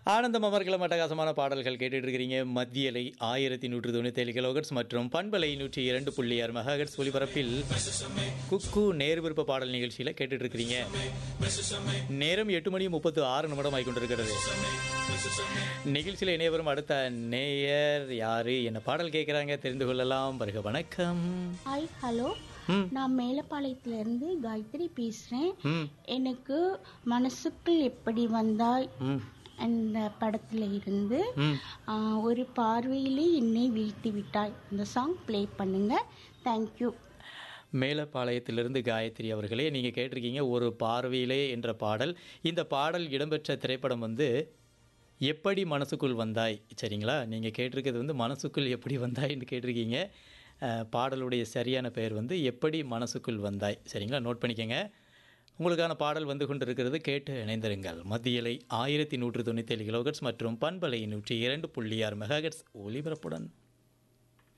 ஆனந்தம் அமர்கலம் அட்டகாசமான பாடல்கள் கேட்டுட்டு இருக்கிறீங்க மத்தியலை ஆயிரத்தி நூற்று தொண்ணூத்தேழு கிலோகட்ஸ் மற்றும் பண்பலை நூற்றி இரண்டு புள்ளி ஆறு மெகாஹெட்ஸ் ஒலிபரப்பில் குக்கு நேர் விருப்ப பாடல் நிகழ்ச்சியில் கேட்டுட்டு இருக்கிறீங்க நேரம் எட்டு மணி முப்பத்து ஆறு நிமிடம் ஆகி கொண்டிருக்கிறது நிகழ்ச்சியில் இணையவரும் அடுத்த நேயர் யாரு என்ன பாடல் கேட்குறாங்க தெரிந்து கொள்ளலாம் வருக வணக்கம் ஹாய் ஹலோ ம். நான் மேலப்பாளையத்துல இருந்து காயத்ரி பேசுறேன் ம் எனக்கு மனசுக்குள் எப்படி வந்தாய் ம் அந்த படத்துல இருந்து ம் ஆ, ஒரு பார்வையிலே என்னை வீழ்த்தி விட்டாய் அந்த சாங் ப்ளே பண்ணுங்க தேங்க்யூ மேலப்பாளையத்திலிருந்து காயத்ரி அவர்களே நீங்கள் கேட்டிருக்கீங்க ஒரு பார்வையிலே என்ற பாடல் இந்த பாடல் இடம்பெற்ற திரைப்படம் வந்து எப்படி மனசுக்குள் வந்தாய் சரிங்களா நீங்கள் கேட்டிருக்கிறது வந்து மனசுக்குள் எப்படி வந்தாய்ன்னு கேட்டிருக்கீங்க அஹ், பாடலுடைய சரியான பெயர் வந்து எப்படி மனசுக்குள் வந்தாய் சரிங்களா நோட் பண்ணிக்கங்க உங்களுக்கான பாடல் வந்து கொண்டிருக்கிறது கேட்டு இணைந்திருங்கள் மத்தியலை ஆயிரத்தி நூற்று தொண்ணூத்தேழு கிலோகட்ஸ் மற்றும் பண்பலை நூற்றி இரண்டு புள்ளி ஆறு மெகாஹெட்ஸ் ஒலிபரப்புடன்